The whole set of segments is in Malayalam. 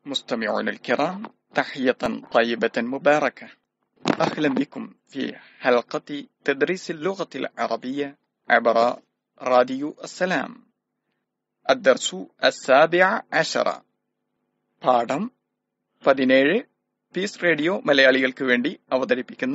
مستمعونا الكرام تحية طيبة مباركة أهلا بكم في حلقة تدريس اللغة العربية عبر راديو السلام الدرس السابع عشر പാഠം പതിനേഴ് പീസ് റേഡിയോ മലയാളികൾക്ക് വേണ്ടി അവതരിപ്പിക്കുന്ന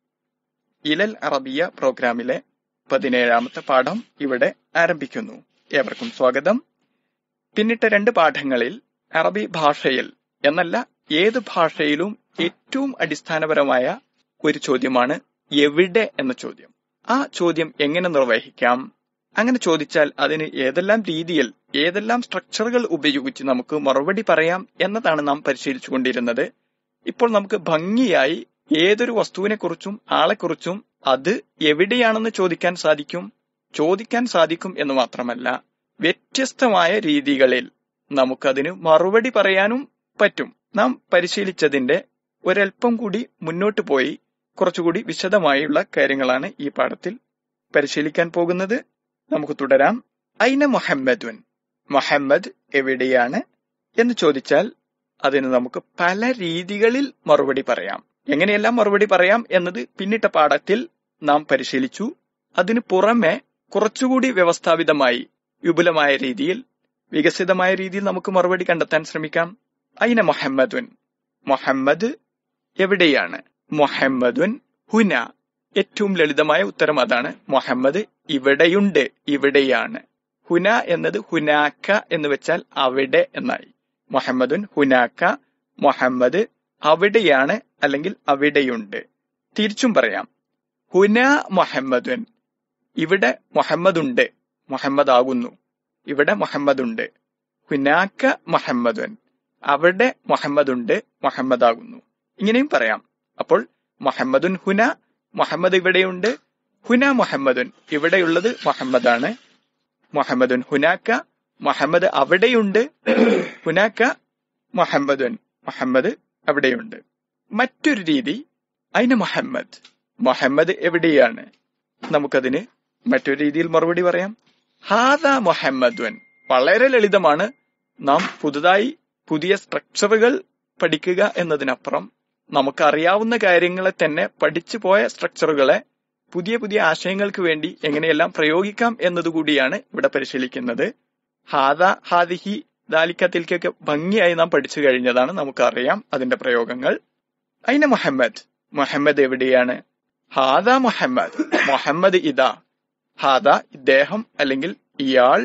ഇലൽ അറബിയ പ്രോഗ്രാമിലെ പതിനേഴാമത്തെ പാഠം ഇവിടെ ആരംഭിക്കുന്നു ഏവർക്കും സ്വാഗതം പിന്നിട്ട രണ്ട് പാഠങ്ങളിൽ അറബി ഭാഷയിൽ എന്നല്ല ഏത് ഭാഷയിലും ഏറ്റവും അടിസ്ഥാനപരമായ ഒരു ചോദ്യമാണ് എവിടെ എന്ന ചോദ്യം ആ ചോദ്യം എങ്ങനെ നിർവഹിക്കാം അങ്ങനെ ചോദിച്ചാൽ അതിന് ഏതെല്ലാം രീതിയിൽ ഏതെല്ലാം സ്ട്രക്ചറുകൾ ഉപയോഗിച്ച് നമുക്ക് മറുപടി പറയാം എന്നതാണ് നാം പരിശീലിച്ചുകൊണ്ടിരുന്നത് ഇപ്പോൾ നമുക്ക് ഭംഗിയായി ഏതൊരു വസ്തുവിനെക്കുറിച്ചും ആളെക്കുറിച്ചും അത് എവിടെയാണെന്ന് ചോദിക്കാൻ സാധിക്കും ചോദിക്കാൻ സാധിക്കും എന്ന് മാത്രമല്ല വ്യത്യസ്തമായ രീതികളിൽ നമുക്കതിന് മറുപടി പറയാനും പറ്റും നാം പരിശീലിച്ചതിന്റെ ഒരൽപ്പം കൂടി മുന്നോട്ട് പോയി കുറച്ചുകൂടി വിശദമായുള്ള കാര്യങ്ങളാണ് ഈ പാഠത്തിൽ പരിശീലിക്കാൻ പോകുന്നത് നമുക്ക് തുടരാം ഐന മുഹമ്മദുൻ മുഹമ്മദ് എവിടെയാണ് എന്ന് ചോദിച്ചാൽ അതിന് നമുക്ക് പല രീതികളിൽ മറുപടി പറയാം എങ്ങനെയെല്ലാം മറുപടി പറയാം എന്നത് പിന്നിട്ട പാഠത്തിൽ നാം പരിശീലിച്ചു അതിനു പുറമെ കുറച്ചുകൂടി വ്യവസ്ഥാപിതമായി വിപുലമായ രീതിയിൽ വികസിതമായ രീതിയിൽ നമുക്ക് മറുപടി കണ്ടെത്താൻ ശ്രമിക്കാം ഐന മുഹമ്മദുൻ മുഹമ്മദ് എവിടെയാണ് മുഹമ്മദുൻ ഹുന ഏറ്റവും ലളിതമായ ഉത്തരം അതാണ് മുഹമ്മദ് ഇവിടെയുണ്ട് ഇവിടെയാണ് ഹുന എന്നത് ഹുനാക്ക എന്ന് വെച്ചാൽ അവിടെ എന്നായി മുഹമ്മദുൻ ഹുനാക്ക മുഹമ്മദ് അവിടെയാണ് അല്ലെങ്കിൽ അവിടെയുണ്ട് തിരിച്ചും പറയാം ഹുന മുഹമ്മദുൻ ഇവിടെ മുഹമ്മദുണ്ട് മുഹമ്മദ് ആകുന്നു ഇവിടെ മുഹമ്മദുണ്ട് ഹുനാക്ക മുഹമ്മദുൻ അവിടെ മുഹമ്മദുണ്ട് മുഹമ്മദ് ആകുന്നു ഇങ്ങനെയും പറയാം അപ്പോൾ മുഹമ്മദുൻ ഹുന മുഹമ്മദ് ഇവിടെയുണ്ട് ഹുന മുഹമ്മദുൻ ഇവിടെയുള്ളത് മുഹമ്മദാണ് മുഹമ്മദുൻ ഹുനാക്ക മുഹമ്മദ് അവിടെയുണ്ട് ഹുനാക്ക മുഹമ്മദുൻ മുഹമ്മദ് അവിടെയുണ്ട് മറ്റൊരു രീതി അതിന് മുഹമ്മദ് മുഹമ്മദ് എവിടെയാണ് നമുക്കതിന് മറ്റൊരു രീതിയിൽ മറുപടി പറയാം ഹാദ മുഹമ്മദ്വൻ വളരെ ലളിതമാണ് നാം പുതുതായി പുതിയ സ്ട്രക്ചറുകൾ പഠിക്കുക എന്നതിനപ്പുറം നമുക്കറിയാവുന്ന കാര്യങ്ങളെ തന്നെ പഠിച്ചു പോയ സ്ട്രക്ചറുകളെ പുതിയ പുതിയ ആശയങ്ങൾക്ക് വേണ്ടി എങ്ങനെയെല്ലാം പ്രയോഗിക്കാം എന്നതുകൂടിയാണ് ഇവിടെ പരിശീലിക്കുന്നത് ഹാദ ഹാദിഹി ദാലിക്കത്തിൽക്കൊക്കെ ഭംഗിയായി നാം പഠിച്ചു കഴിഞ്ഞതാണ് നമുക്കറിയാം അതിന്റെ പ്രയോഗങ്ങൾ അയിന മുഹമ്മദ് മുഹമ്മദ് എവിടെയാണ് ഹാദ മുഹമ്മദ് മുഹമ്മദ് ഇതാ ഹാദ ഇദ്ദേഹം അല്ലെങ്കിൽ ഇയാൾ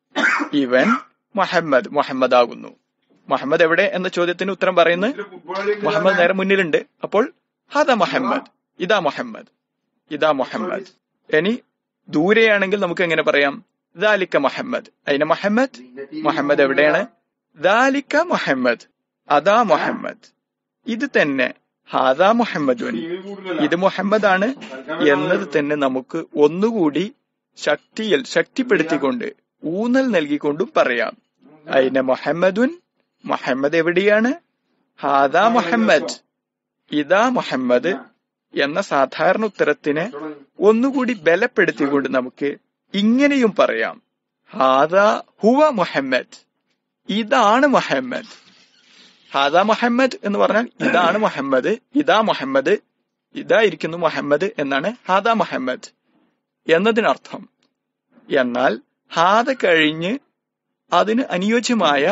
ഇവൻ മുഹമ്മദ് മുഹമ്മദ് ആകുന്നു മുഹമ്മദ് എവിടെ എന്ന ചോദ്യത്തിന് ഉത്തരം പറയുന്നത് മുഹമ്മദ് നേരെ മുന്നിലുണ്ട് അപ്പോൾ ഹാദ മുഹമ്മദ് ഇതാ മുഹമ്മദ് ഇതാ മുഹമ്മദ് ഇനി ദൂരെയാണെങ്കിൽ നമുക്ക് എങ്ങനെ പറയാം ദാലിക്ക മുഹമ്മദ് അതിന് മുഹമ്മദ് മുഹമ്മദ് എവിടെയാണ് ദാലിക്ക മുഹമ്മദ് അതാ മുഹമ്മദ് ഇത് തന്നെ ഹാദാ മുഹമ്മദുൻ ഇത് മുഹമ്മദാണ് എന്നത് തന്നെ നമുക്ക് ഒന്നുകൂടി ശക്തിയിൽ ശക്തിപ്പെടുത്തിക്കൊണ്ട് ഊന്നൽ നൽകിക്കൊണ്ടും പറയാം അതിന് മുഹമ്മദുൻ മുഹമ്മദ് എവിടെയാണ് ഹാദാ മുഹമ്മദ് ഇതാ മുഹമ്മദ് എന്ന സാധാരണ ഉത്തരത്തിനെ ഒന്നുകൂടി ബലപ്പെടുത്തിക്കൊണ്ട് നമുക്ക് ഇങ്ങനെയും പറയാം ഹാദാ ഹുവ മുഹമ്മദ് ഇതാണ് മുഹമ്മദ് ഹാദാ മുഹമ്മദ് എന്ന് പറഞ്ഞാൽ ഇതാണ് മുഹമ്മദ് ഇതാ മുഹമ്മദ് ഇതായിരിക്കുന്നു മുഹമ്മദ് എന്നാണ് ഹാദാ മുഹമ്മദ് എന്നതിനർത്ഥം എന്നാൽ ഹാദ കഴിഞ്ഞ് അതിന് അനുയോജ്യമായ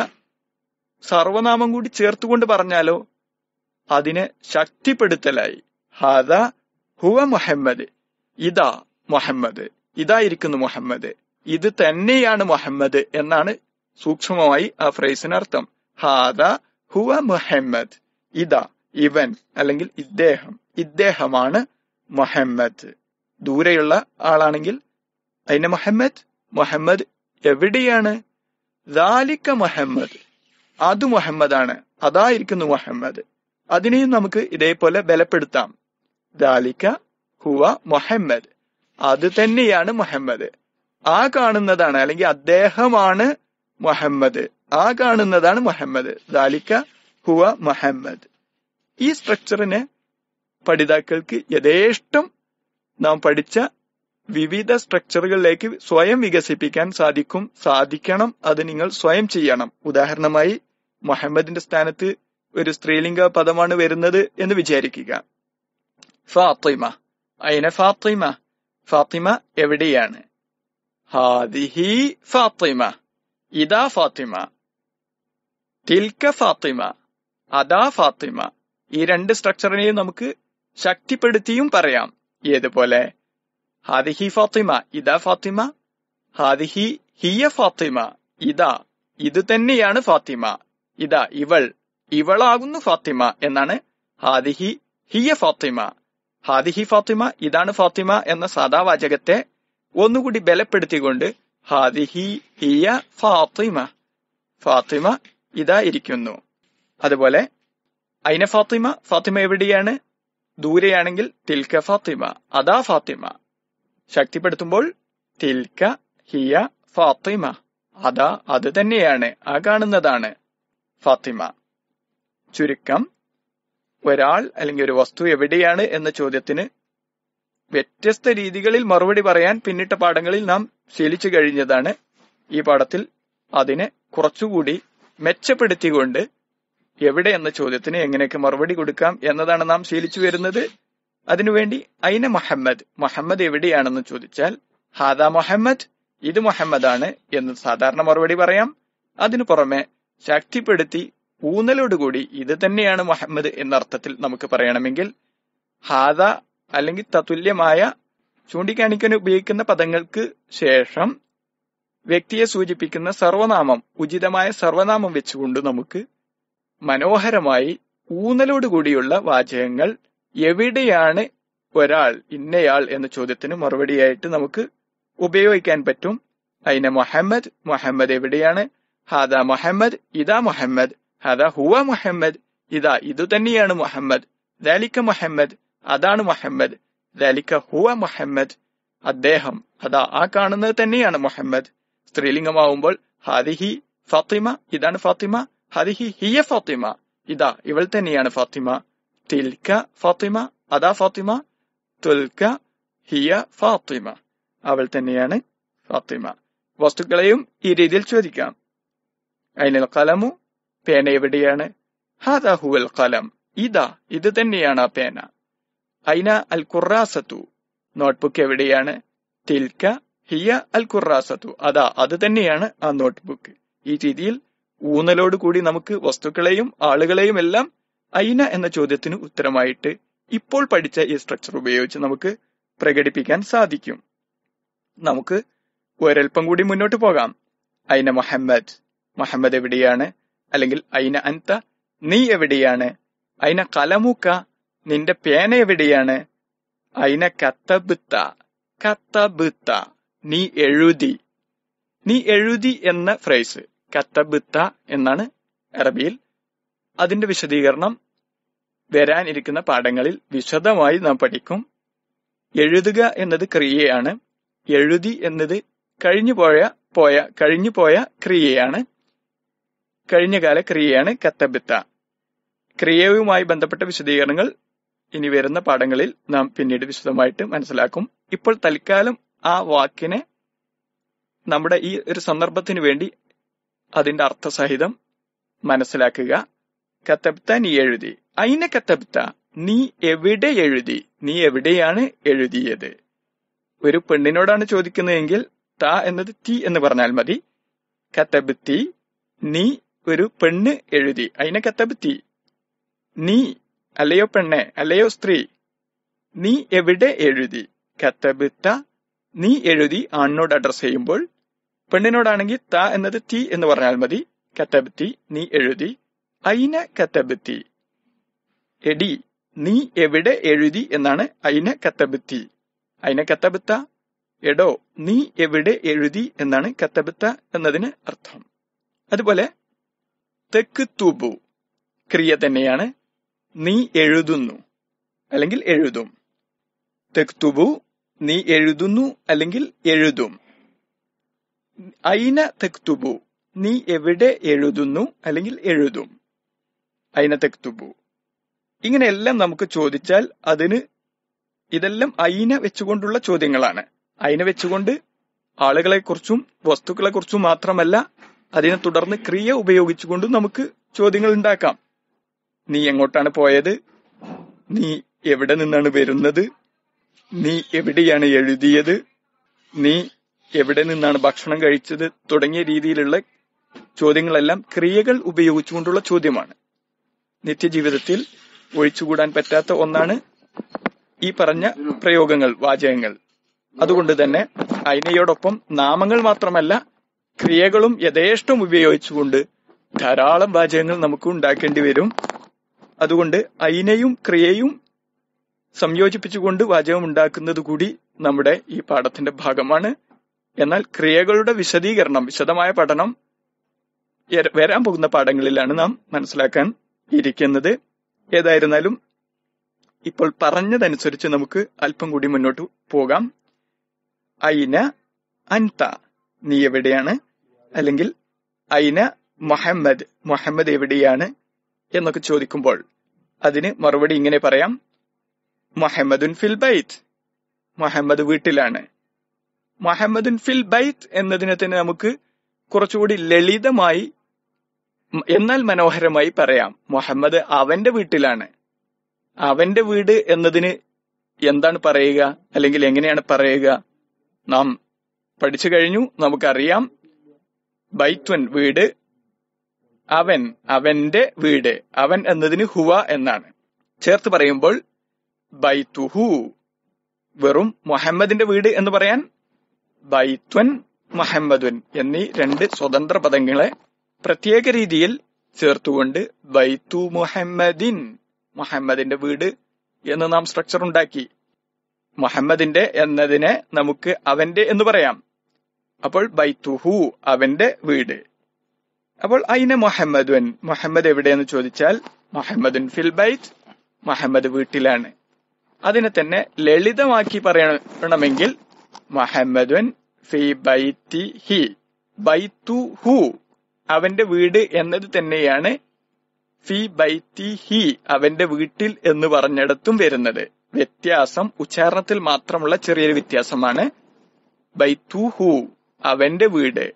സർവനാമം കൂടി ചേർത്തുകൊണ്ട് പറഞ്ഞാലോ അതിനെ ശക്തിപ്പെടുത്തലായി ഹാദ ഹുവ മുഹമ്മദ് ഇതാ മുഹമ്മദ് ഇതായിരിക്കുന്നു മുഹമ്മദ് ഇത് തന്നെയാണ് മുഹമ്മദ് എന്നാണ് സൂക്ഷ്മമായി ആ ഫ്രേസിന് അർത്ഥം ഹാദ ഹുവ മുഹമ്മദ് ഇതാ ഇവൻ അല്ലെങ്കിൽ ഇദ്ദേഹം ഇദ്ദേഹമാണ് മുഹമ്മദ് ദൂരെയുള്ള ആളാണെങ്കിൽ അതിന് മുഹമ്മദ് മുഹമ്മദ് എവിടെയാണ് ദാലിക്ക മുഹമ്മദ് അത് മുഹമ്മദാണ് അതായിരിക്കുന്നു മുഹമ്മദ് അതിനെയും നമുക്ക് ഇതേപോലെ ബലപ്പെടുത്താം ദാലിക്ക ഹുവ മുഹമ്മദ് അത് തന്നെയാണ് മുഹമ്മദ് ആ കാണുന്നതാണ് അല്ലെങ്കിൽ അദ്ദേഹമാണ് മുഹമ്മദ് ആ കാണുന്നതാണ് മുഹമ്മദ് ദാലിക്ക ഹുവ മുഹമ്മദ് ഈ സ്ട്രക്ചറിനെ പഠിതാക്കൾക്ക് യഥേഷ്ടം നാം പഠിച്ച വിവിധ സ്ട്രക്ചറുകളിലേക്ക് സ്വയം വികസിപ്പിക്കാൻ സാധിക്കും സാധിക്കണം അത് നിങ്ങൾ സ്വയം ചെയ്യണം ഉദാഹരണമായി മുഹമ്മദിന്റെ സ്ഥാനത്ത് ഒരു സ്ത്രീലിംഗ പദമാണ് വരുന്നത് എന്ന് വിചാരിക്കുക ഫാത്തിമ അയിന ഫാത്തിമ ഫാത്തിമ എവിടെയാണ് ഹാദിഹി ഫാത്തിമ ഇതാ ഫാത്തിമ തിൽക്ക ഫാത്തിമ അതാ ഫാത്തിമ ഈ രണ്ട് സ്ട്രക്ചറിനെയും നമുക്ക് ശക്തിപ്പെടുത്തിയും പറയാം ഏതുപോലെ ഹാദിഹി ഫാത്തിമ ഇതാ ഫാത്തിമ ഹാദിഹി ഹിയ ഫാത്തിമ ഇതാ ഇത് തന്നെയാണ് ഫാത്തിമ ഇതാ ഇവൾ ഇവളാകുന്നു ഫാത്തിമ എന്നാണ് ഹാദിഹി ഹിയ ഫാത്തിമ ഹാദിഹി ഫാത്തിമ ഇതാണ് ഫാത്തിമ എന്ന സാദാവാചകത്തെ ഒന്നുകൂടി ബലപ്പെടുത്തിക്കൊണ്ട് ഹാദിഹി ഹിയ ഫാത്തിമ ഫാത്തിമ ഇതാ ഇരിക്കുന്നു അതുപോലെ അയിന ഫാത്തിമ ഫാത്തിമ എവിടെയാണ് ദൂരെയാണെങ്കിൽ തിൽക്ക ഫാത്തിമ അതാ ഫാത്തിമ ശക്തിപ്പെടുത്തുമ്പോൾ തിൽക്ക ഹിയ ഫാത്തിമ അതാ അത് തന്നെയാണ് ആ കാണുന്നതാണ് ഫാത്തിമ ചുരുക്കം ഒരാൾ അല്ലെങ്കിൽ ഒരു വസ്തു എവിടെയാണ് എന്ന ചോദ്യത്തിന് വ്യത്യസ്ത രീതികളിൽ മറുപടി പറയാൻ പിന്നിട്ട പാഠങ്ങളിൽ നാം ശീലിച്ചു കഴിഞ്ഞതാണ് ഈ പാഠത്തിൽ അതിനെ കുറച്ചുകൂടി മെച്ചപ്പെടുത്തിക്കൊണ്ട് എവിടെ എന്ന ചോദ്യത്തിന് എങ്ങനെയൊക്കെ മറുപടി കൊടുക്കാം എന്നതാണ് നാം ശീലിച്ചു വരുന്നത് അതിനുവേണ്ടി അയിന മുഹമ്മദ് മുഹമ്മദ് എവിടെയാണെന്ന് ചോദിച്ചാൽ ഹാദ മുഹമ്മദ് ഇത് മുഹമ്മദാണ് എന്ന് സാധാരണ മറുപടി പറയാം അതിനു പുറമെ ശക്തിപ്പെടുത്തി ഊന്നലോടുകൂടി ഇത് തന്നെയാണ് മുഹമ്മദ് എന്ന അർത്ഥത്തിൽ നമുക്ക് പറയണമെങ്കിൽ ഹാദ അല്ലെങ്കിൽ തത്തുല്യമായ ചൂണ്ടിക്കാണിക്കാൻ ഉപയോഗിക്കുന്ന പദങ്ങൾക്ക് ശേഷം വ്യക്തിയെ സൂചിപ്പിക്കുന്ന സർവനാമം ഉചിതമായ സർവനാമം വെച്ചുകൊണ്ട് നമുക്ക് മനോഹരമായി ഊന്നലോടുകൂടിയുള്ള വാചകങ്ങൾ എവിടെയാണ് ഒരാൾ ഇന്നയാൾ എന്ന ചോദ്യത്തിന് മറുപടിയായിട്ട് നമുക്ക് ഉപയോഗിക്കാൻ പറ്റും അയിന മുഹമ്മദ് മുഹമ്മദ് എവിടെയാണ് ഹാദ മുഹമ്മദ് ഇതാ മുഹമ്മദ് ഹാദ ഹുവ മുഹമ്മദ് ഇതാ ഇതു തന്നെയാണ് മുഹമ്മദ് ദാലിക്ക മുഹമ്മദ് അതാണ് മുഹമ്മദ് ദാലിക്ക ഹുവ മുഹമ്മദ് അദ്ദേഹം അതാ ആ കാണുന്നത് തന്നെയാണ് മുഹമ്മദ് സ്ത്രീലിംഗമാവുമ്പോൾ ഹാദിഹി ഫാത്തിമ ഇതാണ് ഫാത്തിമ ഹാദിഹി ഹിയ ഫാത്തിമ ഇതാ ഇവൾ തന്നെയാണ് ഫാത്തിമ തിൽക്ക ഫാത്തിമ അതാ ഫാത്തിമ തുൽക്ക ഹിയ ഫാത്തിമ അവൾ തന്നെയാണ് ഫാത്തിമ വസ്തുക്കളെയും ഈ രീതിയിൽ ചോദിക്കാം അയിനൽ കലമു പേന എവിടെയാണ് ഹാദ ഹുവൽ കലം ഇതാ ഇത് തന്നെയാണ് ആ പേന അയിന അൽ ഖുറാസത്തു നോട്ട്ബുക്ക് എവിടെയാണ് തിൽക്ക ഹിയ അൽ ഖുറാസത്തു അതാ അത് തന്നെയാണ് ആ നോട്ട്ബുക്ക് ഈ രീതിയിൽ ഊന്നലോട് കൂടി നമുക്ക് വസ്തുക്കളെയും ആളുകളെയും എല്ലാം അയിന എന്ന ചോദ്യത്തിന് ഉത്തരമായിട്ട് ഇപ്പോൾ പഠിച്ച ഈ സ്ട്രക്ചർ ഉപയോഗിച്ച് നമുക്ക് പ്രകടിപ്പിക്കാൻ സാധിക്കും നമുക്ക് ഒരൽപ്പം കൂടി മുന്നോട്ട് പോകാം അയിന മുഹമ്മദ് മുഹമ്മദ് എവിടെയാണ് അല്ലെങ്കിൽ അയിന അൻത നീ എവിടെയാണ് അയിന കലമുക്ക നിന്റെ പേന എവിടെയാണ് അയിന കത്തബിത്ത കത്തബിത്ത നീ എഴുതി നീ എഴുതി എന്ന ഫ്രേസ് കത്തബിത്ത എന്നാണ് അറബിയിൽ അതിന്റെ വിശദീകരണം വരാനിരിക്കുന്ന പാഠങ്ങളിൽ വിശദമായി നാം പഠിക്കും എഴുതുക എന്നത് ക്രിയയാണ് എഴുതി എന്നത് കഴിഞ്ഞു പോയ പോയ കഴിഞ്ഞു പോയ ക്രിയയാണ് കഴിഞ്ഞകാല ക്രിയയാണ് കത്തബിത്ത ക്രിയയുമായി ബന്ധപ്പെട്ട വിശദീകരണങ്ങൾ ഇനി വരുന്ന പാഠങ്ങളിൽ നാം പിന്നീട് വിശദമായിട്ട് മനസ്സിലാക്കും ഇപ്പോൾ തൽക്കാലം ആ വാക്കിനെ നമ്മുടെ ഈ ഒരു സന്ദർഭത്തിന് വേണ്ടി അതിന്റെ അർത്ഥസഹിതം മനസ്സിലാക്കുക കത്തബ്ത നീ എഴുതി അയിന കത്തബ്ത നീ എവിടെ എഴുതി നീ എവിടെയാണ് എഴുതിയത് ഒരു പെണ്ണിനോടാണ് ചോദിക്കുന്നതെങ്കിൽ ത എന്നത് തി എന്ന് പറഞ്ഞാൽ മതി കത്തബത്തി നീ ഒരു പെണ്ണ് എഴുതി അയിന കത്തബത്തി നീ അല്ലയോ പെണ്ണെ അല്ലയോ സ്ത്രീ നീ എവിടെ എഴുതി കത്തബിത്ത നീ എഴുതി ആണിനോട് അഡ്രസ് ചെയ്യുമ്പോൾ പെണ്ണിനോടാണെങ്കിൽ ത എന്നത് തി എന്ന് പറഞ്ഞാൽ മതി കത്തബത്തി നീ എഴുതി അയിന കത്തബത്തി എടി നീ എവിടെ എഴുതി എന്നാണ് അയിന കത്തബത്തി അയിന കത്തബത്ത എടോ നീ എവിടെ എഴുതി എന്നാണ് കത്തബത്ത എന്നതിന് അർത്ഥം അതുപോലെ തെക്ക് തൂബു ക്രിയ തന്നെയാണ് നീ എഴുതുന്നു അല്ലെങ്കിൽ എഴുതും തെക്തുബു നീ എഴുതുന്നു അല്ലെങ്കിൽ എഴുതും അയിന തെക്തുബു നീ എവിടെ എഴുതുന്നു അല്ലെങ്കിൽ എഴുതും അയിന തെക്തുബു ഇങ്ങനെയെല്ലാം നമുക്ക് ചോദിച്ചാൽ അതിന് ഇതെല്ലാം അയിന വെച്ചുകൊണ്ടുള്ള ചോദ്യങ്ങളാണ് അയിന വെച്ചുകൊണ്ട് ആളുകളെക്കുറിച്ചും വസ്തുക്കളെക്കുറിച്ചും മാത്രമല്ല അതിനെ തുടർന്ന് ക്രിയ ഉപയോഗിച്ചുകൊണ്ടും നമുക്ക് ചോദ്യങ്ങൾ ഉണ്ടാക്കാം നീ എങ്ങോട്ടാണ് പോയത് നീ എവിടെ നിന്നാണ് വരുന്നത് നീ എവിടെയാണ് എഴുതിയത് നീ എവിടെ നിന്നാണ് ഭക്ഷണം കഴിച്ചത് തുടങ്ങിയ രീതിയിലുള്ള ചോദ്യങ്ങളെല്ലാം ക്രിയകൾ ഉപയോഗിച്ചുകൊണ്ടുള്ള ചോദ്യമാണ് നിത്യജീവിതത്തിൽ ഒഴിച്ചുകൂടാൻ പറ്റാത്ത ഒന്നാണ് ഈ പറഞ്ഞ പ്രയോഗങ്ങൾ വാചകങ്ങൾ അതുകൊണ്ട് തന്നെ അയിനയോടൊപ്പം നാമങ്ങൾ മാത്രമല്ല ക്രിയകളും യഥേഷ്ടം ഉപയോഗിച്ചുകൊണ്ട് ധാരാളം വാചകങ്ങൾ നമുക്ക് ഉണ്ടാക്കേണ്ടി വരും അതുകൊണ്ട് അയിനയും ക്രിയയും സംയോജിപ്പിച്ചുകൊണ്ട് വാചകം ഉണ്ടാക്കുന്നത് കൂടി നമ്മുടെ ഈ പാഠത്തിന്റെ ഭാഗമാണ് എന്നാൽ ക്രിയകളുടെ വിശദീകരണം വിശദമായ പഠനം എര- വരാൻ പോകുന്ന പാഠങ്ങളിലാണ് നാം മനസ്സിലാക്കാൻ ഇരിക്കുന്നത് ഏതായിരുന്നാലും ഇപ്പോൾ പറഞ്ഞതനുസരിച്ച് നമുക്ക് അല്പം കൂടി മുന്നോട്ട് പോകാം അയിന അൻത നീ എവിടെയാണ് അല്ലെങ്കിൽ അയിന മുഹമ്മദ് മുഹമ്മദ് എവിടെയാണ് എന്നൊക്കെ ചോദിക്കുമ്പോൾ അതിന് മറുപടി ഇങ്ങനെ പറയാം മുഹമ്മദുൻ ഫിൽ ബൈത്ത് മുഹമ്മദ് വീട്ടിലാണ് മുഹമ്മദുൻ ഫിൽ ബൈത്ത് എന്നതിനെ തന്നെ നമുക്ക് കുറച്ചുകൂടി ലളിതമായി മ- എന്നാൽ മനോഹരമായി പറയാം മുഹമ്മദ് അവന്റെ വീട്ടിലാണ് അവന്റെ വീട് എന്നതിന് എന്താണ് പറയുക അല്ലെങ്കിൽ എങ്ങനെയാണ് പറയുക നാം പഠിച്ചു കഴിഞ്ഞു നമുക്കറിയാം ബൈത്വൻ വീട് അവൻ അവന്റെ വീട് അവൻ എന്നതിന് ഹുവ എന്നാണ് ചേർത്ത് പറയുമ്പോൾ ബൈത്തുഹു വെറും മുഹമ്മദിന്റെ വീട് എന്ന് പറയാൻ ബൈത്വൻ മുഹമ്മദുൻ എന്നീ രണ്ട് സ്വതന്ത്ര പദങ്ങളെ പ്രത്യേക രീതിയിൽ ചേർത്തുകൊണ്ട് ബൈത്തു മുഹമ്മദിൻ മുഹമ്മദിന്റെ വീട് എന്ന് നാം സ്ട്രക്ചർ ഉണ്ടാക്കി മുഹമ്മദിന്റെ എന്നതിനെ നമുക്ക് അവന്റെ എന്ന് പറയാം അപ്പോൾ ബൈത്തുഹു അവന്റെ വീട് അപ്പോൾ അയിന മുഹമ്മദുൻ മുഹമ്മദ് എവിടെയെന്ന് ചോദിച്ചാൽ മുഹമ്മദുൻ ഫിൽ ബൈത്ത് മുഹമ്മദ് വീട്ടിലാണ് അതിനെ തന്നെ ലളിതമാക്കി പറയണമെങ്കിൽ മുഹമ്മദുൻ ഫി ബൈത്തി ഹി ബൈത്തു ഹു അവന്റെ വീട് എന്നത് തന്നെയാണ് ഫി ബൈത്തി ഹി അവന്റെ വീട്ടിൽ എന്ന് പറഞ്ഞിടത്തും വരുന്നത് വ്യത്യാസം ഉച്ചാരണത്തിൽ മാത്രമുള്ള ചെറിയൊരു വ്യത്യാസമാണ് ബൈത്തു ഹു അവന്റെ വീട്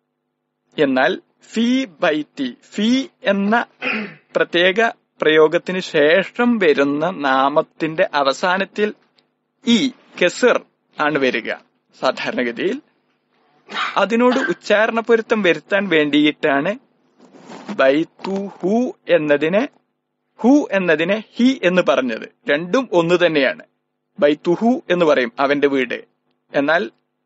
എന്നാൽ ഫി ബൈത്തി ഫി എന്ന പ്രത്യേക പ്രയോഗത്തിന് ശേഷം വരുന്ന നാമത്തിന്റെ അവസാനത്തിൽ ഈ കെസർ ആണ് വരിക സാധാരണഗതിയിൽ അതിനോട് ഉച്ചാരണ പൊരുത്തം വരുത്താൻ വേണ്ടിയിട്ടാണ് ബൈത്തു ഹു എന്നതിനെ ഹു എന്നതിനെ ഹി എന്ന് പറഞ്ഞത് രണ്ടും ഒന്ന് തന്നെയാണ് ബൈത്തുഹു എന്ന് പറയും അവന്റെ വീട് എന്നാൽ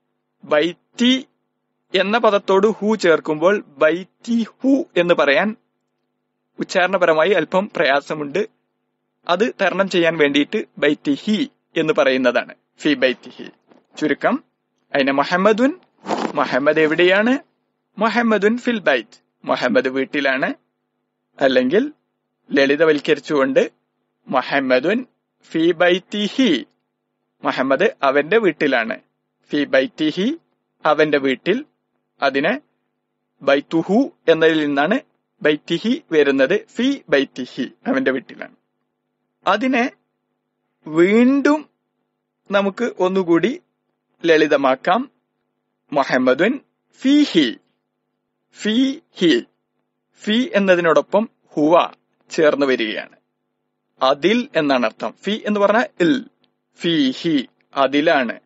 ബൈത്തി എന്ന പദത്തോട് ഹു ചേർക്കുമ്പോൾ ബൈത്തി ഹു എന്ന് പറയാൻ ഉച്ചാരണപരമായി അല്പം പ്രയാസമുണ്ട് അത് തരണം ചെയ്യാൻ വേണ്ടിയിട്ട് ബൈത്തി ഹി എന്ന് പറയുന്നതാണ് ഫി ബൈത്തി ഹി ചുരുക്കം അതിന് മുഹമ്മദുൻ മുഹമ്മദ് എവിടെയാണ് മുഹമ്മദുൻ ഫിൽ ബൈത്ത് മുഹമ്മദ് വീട്ടിലാണ് അല്ലെങ്കിൽ ലളിതവൽക്കരിച്ചുകൊണ്ട് മുഹമ്മദുൻ ഫി ബൈത്തി ഹി മുഹമ്മദ് അവന്റെ വീട്ടിലാണ് ഫി ബൈത്തി ഹി അവന്റെ വീട്ടിൽ അതിന് ബൈത്തുഹു എന്നതിൽ നിന്നാണ് ബൈത്തിഹി വരുന്നത് ഫി ബൈത്തിഹി അവന്റെ വീട്ടിലാണ് അതിനെ വീണ്ടും നമുക്ക് ഒന്നുകൂടി ലളിതമാക്കാം മുഹമ്മദുൻ ഫിഹി ഫി ഹി ഫി എന്നതിനോടൊപ്പം ഹുവ ചേർന്ന് വരികയാണ് അതിൽ എന്നാണ് അർത്ഥം ഫി എന്ന് പറഞ്ഞാൽ ഇൽ ഫി ഹി അതിലാണ്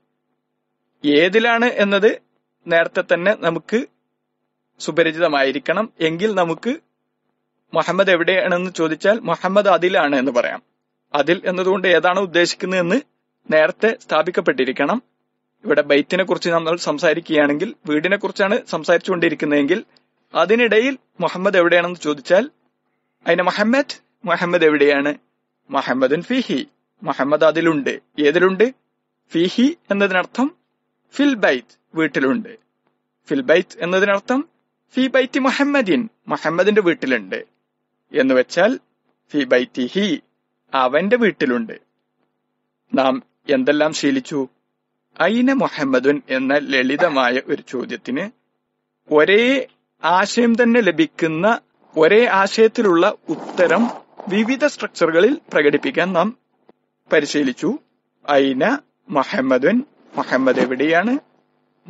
ഏതിലാണ് എന്നത് നേരത്തെ തന്നെ നമുക്ക് സുപരിചിതമായിരിക്കണം എങ്കിൽ നമുക്ക് മുഹമ്മദ് എവിടെയാണെന്ന് ചോദിച്ചാൽ മുഹമ്മദ് അതിലാണ് എന്ന് പറയാം അതിൽ എന്നതുകൊണ്ട് ഏതാണ് ഉദ്ദേശിക്കുന്നതെന്ന് നേരത്തെ സ്ഥാപിക്കപ്പെട്ടിരിക്കണം ഇവിടെ ബൈത്തിനെ കുറിച്ച് നമ്മൾ സംസാരിക്കുകയാണെങ്കിൽ വീടിനെ കുറിച്ചാണ് സംസാരിച്ചുകൊണ്ടിരിക്കുന്നതെങ്കിൽ അതിനിടയിൽ മുഹമ്മദ് എവിടെയാണെന്ന് ചോദിച്ചാൽ അതിന് മുഹമ്മദ് മുഹമ്മദ് എവിടെയാണ് മുഹമ്മദുൻ ഫിഹി മുഹമ്മദ് അതിലുണ്ട് ഏതിലുണ്ട് ഫിഹി എന്നതിനർത്ഥം ഫിൽ ബൈത്ത് വീട്ടിലുണ്ട് ഫിൽ ബൈത്ത് എന്നതിനർത്ഥം ഫി ബൈത്തി മുഹമ്മദിൻ മുഹമ്മദിന്റെ വീട്ടിലുണ്ട് എന്ന് വെച്ചാൽ ഫി ബൈത്തി ഹി അവന്റെ വീട്ടിലുണ്ട് നാം എന്തെല്ലാം ശീലിച്ചു ഐന മുഹമ്മദുൻ എന്ന ലളിതമായ ഒരു ചോദ്യത്തിന് ഒരേ ആശയം തന്നെ ലഭിക്കുന്ന ഒരേ ആശയത്തിലുള്ള ഉത്തരം വിവിധ സ്ട്രക്ചറുകളിൽ പ്രകടിപ്പിക്കാൻ നാം പരിശീലിച്ചു ഐന മുഹമ്മദുൻ മുഹമ്മദ് എവിടെയാണ്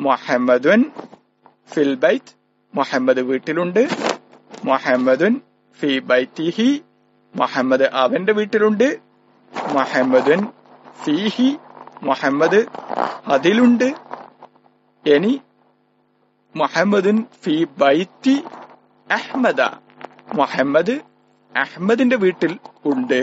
മുഹമ്മദുൻ ഫിൽ ബൈത്ത് മുഹമ്മദ് വീട്ടിലുണ്ട് മുഹമ്മദുൻ ഫി ബൈത്തിഹി മുഹമ്മദ് അവന്റെ വീട്ടിലുണ്ട് മുഹമ്മദുൻ ഫീഹി മുഹമ്മദ് അതിലുണ്ട് ഇനി മുഹമ്മദുൻ ഫി ബൈത്തി അഹ്മദ മുഹമ്മദ് അഹ്മദിന്റെ വീട്ടിൽ ഉണ്ട്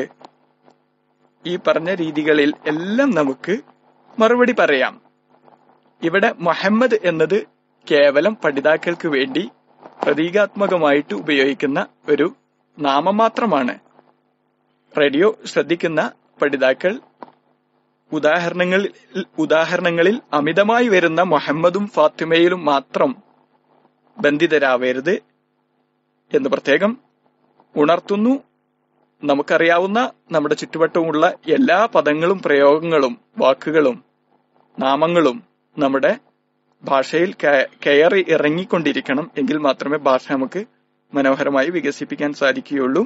ഈ പറഞ്ഞ രീതികളിൽ എല്ലാം നമുക്ക് മറുപടി പറയാം ഇവിടെ മുഹമ്മദ് എന്നത് കേവലം പഠിതാക്കൾക്ക് വേണ്ടി പ്രതീകാത്മകമായിട്ട് ഉപയോഗിക്കുന്ന ഒരു നാമം മാത്രമാണ് റേഡിയോ ശ്രദ്ധിക്കുന്ന പഠിതാക്കൾ ഉദാഹരണങ്ങളിൽ ഉദാഹരണങ്ങളിൽ അമിതമായി വരുന്ന മുഹമ്മദും ഫാത്തിമയിലും മാത്രം ബന്ധിതരാവരുത് എന്ന് പ്രത്യേകം ഉണർത്തുന്നു നമുക്കറിയാവുന്ന നമ്മുടെ ചുറ്റുവട്ടമുള്ള എല്ലാ പദങ്ങളും പ്രയോഗങ്ങളും വാക്കുകളും നാമങ്ങളും നമ്മുടെ ഭാഷയിൽ കയറി ഇറങ്ങിക്കൊണ്ടിരിക്കണം എങ്കിൽ മാത്രമേ ഭാഷ നമുക്ക് മനോഹരമായി വികസിപ്പിക്കാൻ സാധിക്കുകയുള്ളൂ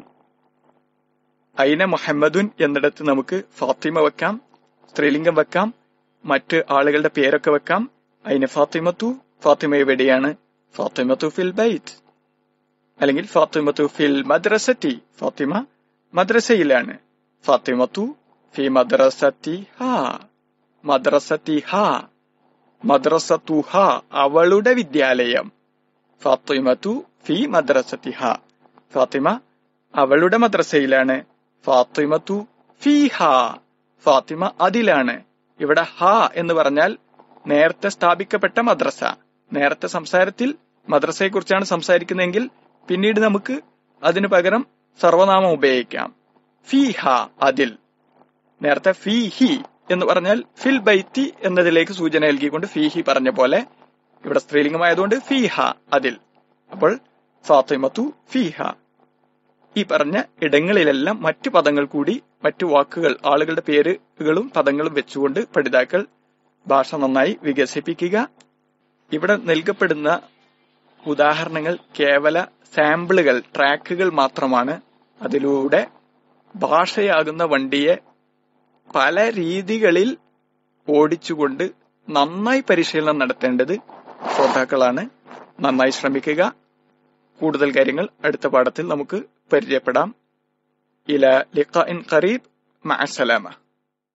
അയിന മുഹമ്മദുൻ എന്നിടത്ത് നമുക്ക് ഫാത്തിമ വെക്കാം സ്ത്രീലിംഗം വെക്കാം മറ്റ് ആളുകളുടെ പേരൊക്കെ വെക്കാം അയിന ഫാത്തിമത്തു ഫാത്തിമ എവിടെയാണ് ഫാത്തിമത്തു ഫിൽ ബൈറ്റ് അല്ലെങ്കിൽ ഫാത്തിമത്തു ഫിൽ മദ്രസറ്റി ഫാത്തിമ മദ്രസയിലാണ് ഫാത്തിമത്തു ഫി മദ്രസത്തി ഹാ മദ്രസത്തി ഹാ മദ്രസത്തു ഹാ അവളുടെ വിദ്യാലയം ഫാത്തിമത്തു ഫി മദ്രസത്തി ഹാ ഫാത്തിമ അവളുടെ മദ്രസയിലാണ് ഫാത്തിമത്തു ഫി ഹാ ഫാത്തിമ അതിലാണ് ഇവിടെ ഹ എന്ന് പറഞ്ഞാൽ നേരത്തെ സ്ഥാപിക്കപ്പെട്ട മദ്രസ നേരത്തെ സംസാരത്തിൽ മദ്രസയെക്കുറിച്ചാണ് സംസാരിക്കുന്നതെങ്കിൽ പിന്നീട് നമുക്ക് അതിനു പകരം സർവനാമം ഉപയോഗിക്കാം ഫി ഹ അതിൽ നേരത്തെ ഫി ഹി എന്ന് പറഞ്ഞാൽ ഫിൽ ബൈത്തി എന്നതിലേക്ക് സൂചന നൽകിക്കൊണ്ട് ഫി ഹി പറഞ്ഞ പോലെ ഇവിടെ സ്ത്രീലിംഗമായതുകൊണ്ട് ഫി ഹ അതിൽ അപ്പോൾ ഫാത്തിമത്തു ഫി ഹ ഈ പറഞ്ഞ ഇടങ്ങളിലെല്ലാം മറ്റു പദങ്ങൾ കൂടി മറ്റു വാക്കുകൾ ആളുകളുടെ പേരുകളും പദങ്ങളും വെച്ചുകൊണ്ട് പഠിതാക്കൾ ഭാഷ നന്നായി വികസിപ്പിക്കുക ഇവിടെ നൽകപ്പെടുന്ന ഉദാഹരണങ്ങൾ കേവല സാമ്പിളുകൾ ട്രാക്കുകൾ മാത്രമാണ് അതിലൂടെ ഭാഷയാകുന്ന വണ്ടിയെ പല രീതികളിൽ ഓടിച്ചുകൊണ്ട് നന്നായി പരിശീലനം നടത്തേണ്ടത് ശ്രോതാക്കളാണ് നന്നായി ശ്രമിക്കുക കൂടുതൽ കാര്യങ്ങൾ അടുത്ത പാഠത്തിൽ നമുക്ക് പരിചയപ്പെടാം ഇല ലിഖ ഇൻ ഖറീബ് മഅസലാമ